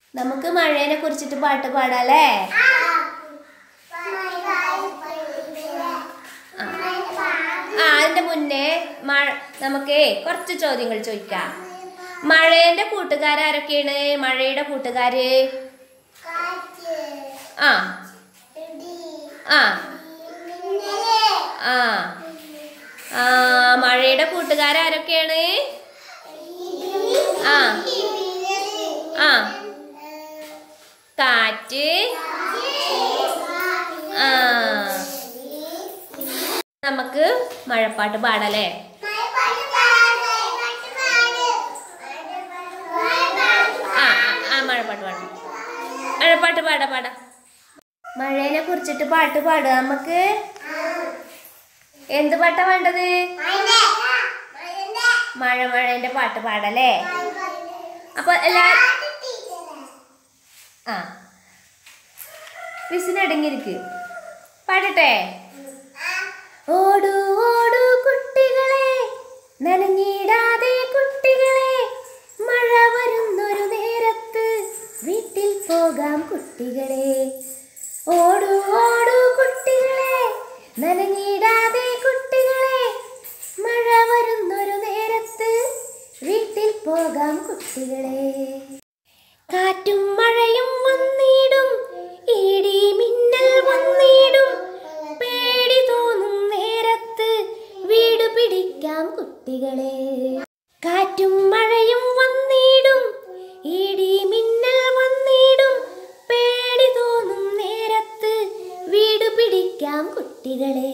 നമുക്ക് മഴേനെ കുറിച്ചിട്ട് പാട്ട് പാടാല്ലേ ആ അതിന്റെ മുന്നേ മഴ നമുക്കേ കുറച്ച് ചോദ്യങ്ങൾ ചോദിക്കാം മഴേന്റെ കൂട്ടുകാരൊക്കെയാണ് മഴയുടെ കൂട്ടുകാര് ആ ആ ആ ആ മഴയുടെ കൂട്ടുകാരൊക്കെയാണ് ആ ആ കാറ്റ് ആ നമുക്ക് മഴപ്പാട്ട് പാടല്ലേ ആ ആ, ആ മഴപ്പാട്ട് പാടാം മഴപ്പാട്ട് പാടാ പാടാ മഴേനെ കുറിച്ചിട്ട് പാട്ട് പാടുക നമുക്ക് എന്ത് പാട്ടാ വേണ്ടത് മഴ മഴേന്റെ പാട്ട് പാടല്ലേ അപ്പൊ എല്ലാ ആ വിസിനടങ്ങിയിരിക്ക് പാടട്ടെ ഓടു ഓടു കുട്ടികളെ നനഞ്ഞിടാതെ കുട്ടികളെ മഴ വരുന്നൊരു നേരത്ത് വീട്ടിൽ പോകാം കുട്ടികളെ ഓടു ഓടു കുട്ടികളെ നനഞ്ഞിടാതെ കുട്ടികളെ മഴ വരുന്നൊരു നേരത്ത് വീട്ടിൽ പോകാം കുട്ടികളെ കാറ്റും മഴയും വന്നിടും ഇടി മിന്നൽ വന്നിടും പേടി തോന്നും നേരത്ത് വീട് പിടിക്കാം കുട്ടികളെ കാറ്റും മഴയും വന്നിടും ഇടി മിന്നൽ വന്നിടും പേടി തോന്നും നേരത്ത് വീട് പിടിക്കാം കുട്ടികളെ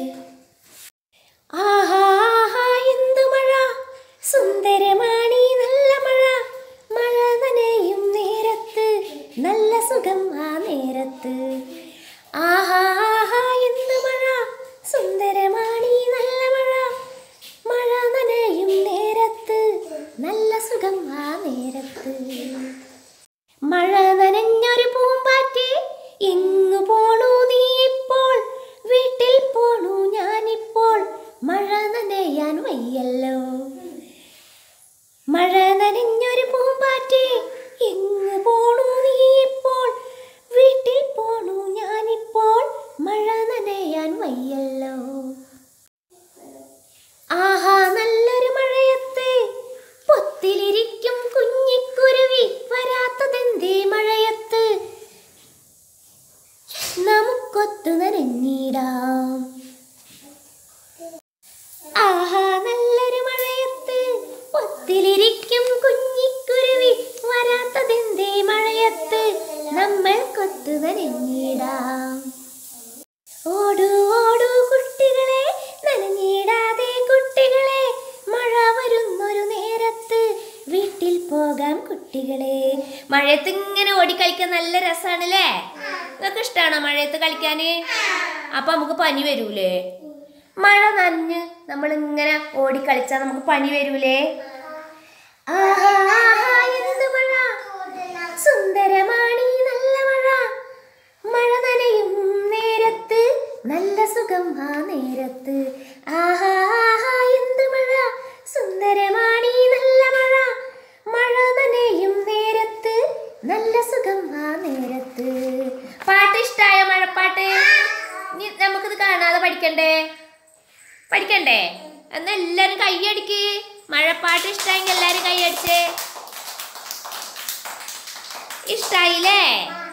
ആഹാ ആഹാ എന്ത് മഴ സുന്ദരമാണി നല്ല മഴ മഴ നനയും നേരത്ത് നല്ല സുഖം ആ നേരത്ത് ആഹാ ആഹാ എന്ത് മഴ സുന്ദരമാണി നല്ല മഴ മഴ നനയും നേരത്ത് നല്ല സുഖം ആ നേരത്ത് മഴ നനഞ്ഞൊരു പൂമ്പാറ്റ് എങ്ങു പോണു നീ ഇപ്പോൾ വീട്ടിൽ പോണു ഞാനിപ്പോൾ മഴ നനയാൻ വയ്യല്ലോ മഴ നനഞ്ഞൊരു പൂമ്പാറ്റ് എങ്ങു പോണു നീ ഇപ്പോൾ വീട്ടിൽ പോണു ഞാനിപ്പോൾ മഴ നനയാൻ വയ്യല്ലോ ആഹാ നല്ലൊരു മഴയത്ത് പൊത്തിലിരിക്കും കുഞ്ഞിക്കുരുവി വരാത്തതെന്തേ മഴയത്ത് നമുക്കൊത്തു നനഞ്ഞിടാം ആഹാ നല്ലൊരു മഴയത്ത് പൊത്തിലിരിക്കും കുഞ്ഞിക്കുരുവി വരാത്തതെന്തേ മഴയത്ത് നമ്മൾ കൊത്തു നനഞ്ഞിടാം ഓടു ഓടു കുട്ടികളെ നനഞ്ഞിടാതെ കുട്ടികളെ മഴ വരുന്നൊരു നേരത്ത് വീട്ടിൽ പോകാം കുട്ടികളെ മഴയത്ത് ഇങ്ങനെ ഓടിക്കളിക്കാൻ നല്ല രസാണല്ലേ നിങ്ങൾക്ക് ഇഷ്ടമാണോ മഴയത്ത് കളിക്കാന് അപ്പൊ നമുക്ക് പനി വരൂലേ മഴ നനഞ്ഞ് നമ്മൾ ഇങ്ങനെ ഓടിക്കളിച്ചാൽ നമുക്ക് പനി വരൂലേ ആഹാ ആഹാ എന്ത് മഴ സുന്ദരമാണി നല്ല മഴ മഴ നനയും നേരത്ത് നല്ല സുഖം ആ നേരത്ത് ആഹാ ആഹാ എന്ത് മഴ സുന്ദരമാണി നല്ല മഴ മഴ നനയും നേരത്ത് നല്ല സുഖം ആ നേരത്ത് പാട്ട് ഇഷ്ടായോ മഴപ്പാട്ട് ഇനി നമുക്കിത് കാണാതെ പഠിക്കണ്ടേ പഠിക്കണ്ടേ എന്നാ എല്ലാരും കൈയടിക്ക് മഴപ്പാട്ട് ഇഷ്ടായെങ്കിൽ എല്ലാരും കൈയടിച്ചേ ഇഷ്ടായില്ലേ